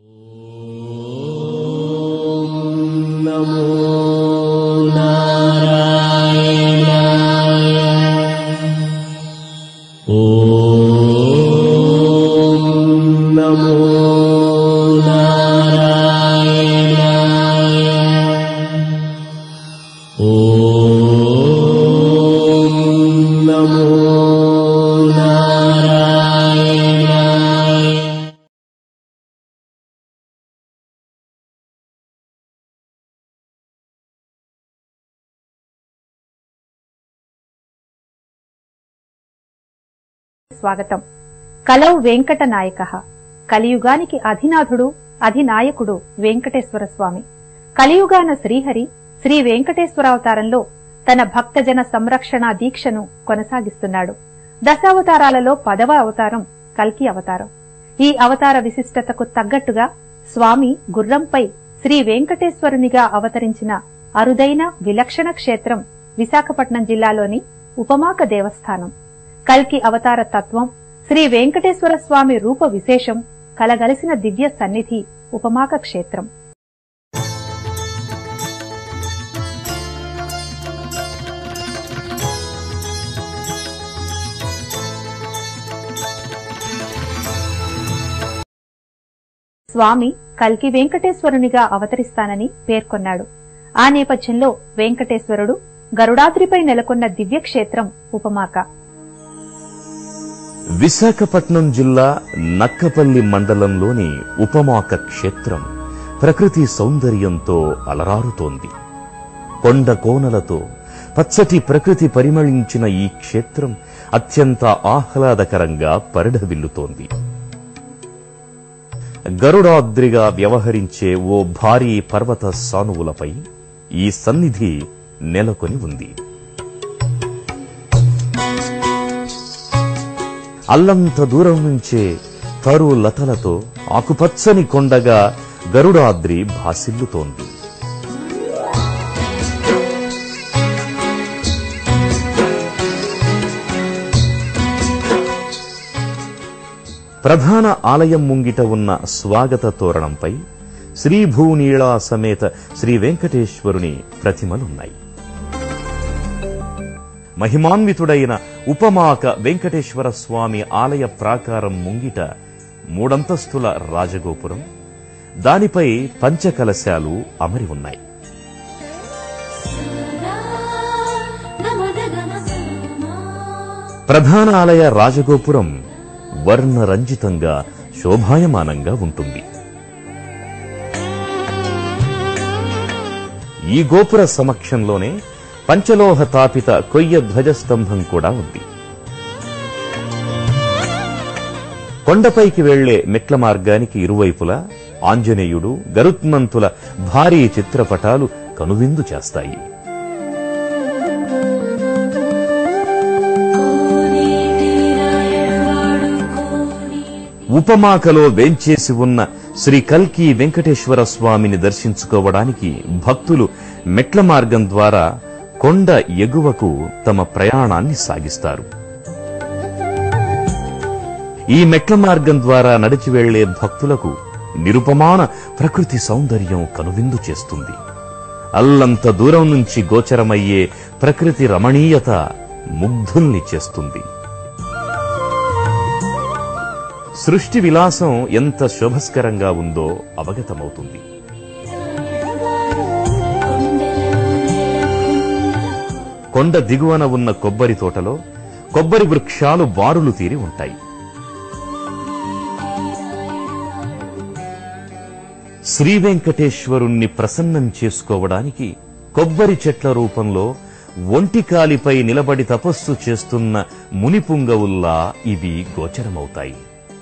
స్వాగతం కలౌ వెంకట నాయక కలియుగానికి అధినాథుడు అధినాయకుడు వెంకటేశ్వర స్వామి కలియుగాన శ్రీహరి శ్రీ వెంకటేశ్వరావతారంలో తన భక్తజన సంరక్షణ దీక్షను కొనసాగిస్తున్నాడు దశావతారాలలో పదవ అవతారం కల్కి అవతారం ఈ అవతార విశిష్టతకు తగ్గట్టుగా స్వామి గుర్రంపై శ్రీ వెంకటేశ్వరునిగా అవతరించిన అరుదైన విలక్షణ క్షేత్రం విశాఖపట్నం జిల్లాలోని ఉపమాక దేవస్థానం కల్కి అవతార తత్వం శ్రీ వెంకటేశ్వర స్వామి రూప విశేషం కలగలిసిన దివ్య సన్నిధి ఉపమాక క్షేత్రం స్వామి కల్కి వెంకటేశ్వరునిగా అవతరిస్తానని పేర్కొన్నాడు ఆ నేపథ్యంలో వెంకటేశ్వరుడు గరుడాద్రిపై నెలకొన్న దివ్యక్షేత్రం ఉపమాక విశాఖపట్నం జిల్లా నక్కపల్లి మండలంలోని ఉపమాక క్షేత్రం ప్రకృతి సౌందర్యంతో అలరారుతోంది కొండ కోనలతో పచ్చటి ప్రకృతి పరిమళించిన ఈ క్షేత్రం అత్యంత ఆహ్లాదకరంగా పరిఢవిల్లుతోంది గరుడాద్రిగా వ్యవహరించే ఓ భారీ పర్వత సానువులపై ఈ సన్నిధి నెలకొని ఉంది అల్లంత దూరం నుంచే తరు లతలతో ఆకుపచ్చని కొండగా గరుడాద్రి భాసిల్లుతోంది ప్రధాన ఆలయం ముంగిట ఉన్న స్వాగత తోరణంపై శ్రీభూనీళా సమేత శ్రీ వెంకటేశ్వరుని ప్రతిమలున్నాయి మహిమాన్వితుడైన ఉపమాక వెంకటేశ్వర స్వామి ఆలయ ప్రాకారం ముంగిట మూడంతస్తుల రాజగోపురం దానిపై పంచకలశాలు అమరి ఉన్నాయి ప్రధాన ఆలయ రాజగోపురం వర్ణరంజితంగా శోభాయమానంగా ఉంటుంది ఈ గోపుర సమక్షంలోనే పంచలోహ తాపిత కొయ్య ధ్వజస్తంభం కూడా ఉంది కొండపైకి వెళ్లే మెట్ల మార్గానికి ఇరువైపులా ఆంజనేయుడు గరుత్మంతుల భారీ చిత్రపటాలు కనువిందు చేస్తాయి ఉపమాకలో వేంచేసి ఉన్న శ్రీ కల్కి వెంకటేశ్వర స్వామిని దర్శించుకోవడానికి భక్తులు మెట్ల మార్గం ద్వారా కొండ ఎగువకు తమ ప్రయాణాన్ని సాగిస్తారు ఈ మెట్ల మార్గం ద్వారా నడిచి వెళ్లే భక్తులకు నిరుపమాన ప్రకృతి సౌందర్యం కనువిందు చేస్తుంది అల్లంత దూరం నుంచి గోచరమయ్యే ప్రకృతి రమణీయత ముగ్ధుల్ని చేస్తుంది సృష్టి విలాసం ఎంత శోభస్కరంగా ఉందో అవగతమవుతుంది కొండ దిగువన ఉన్న కొబ్బరి తోటలో కొబ్బరి వృక్షాలు బారులు తీరి ఉంటాయి శ్రీ వెంకటేశ్వరుణ్ణి ప్రసన్నం చేసుకోవడానికి కొబ్బరి చెట్ల రూపంలో ఒంటికాలిపై నిలబడి తపస్సు చేస్తున్న మునిపుంగవుల్లా ఇవి గోచరమవుతాయి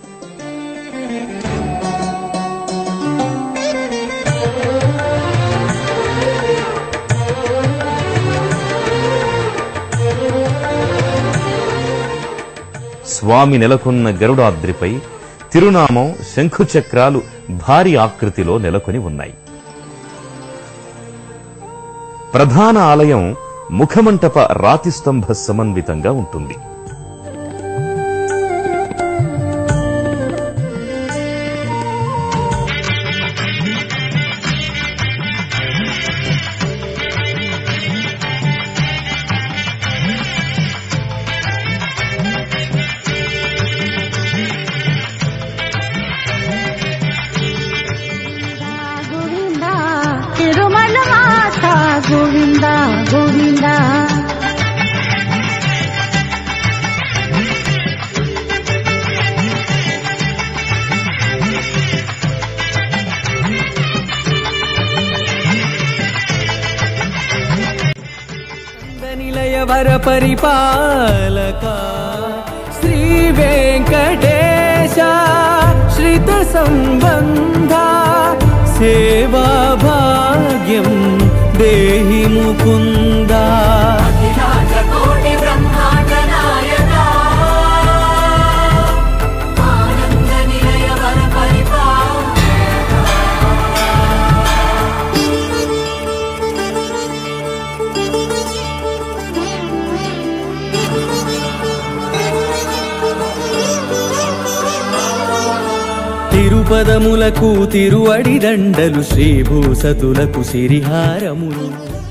స్వామి నెలకొన్న గరుడాద్రిపై తిరునామం శంఖుచక్రాలు భారీ ఆకృతిలో నెలకొని ఉన్నాయి ప్రధాన ఆలయం ముఖమంటప రాతి స్తంభ సమన్వితంగా ఉంటుంది వర పరిపాలక శ్రీ వెంకటేశ శ్రిత సంబంధ సేవా భాగ్యం దేహి ముకుందా కోటి బ్రహ్మాండ నాయక ఆనంద నిలయ వర పరిపాల తిరుపదములకు తిరువడి దండలు శ్రీభూసతులకు సిరిహారములు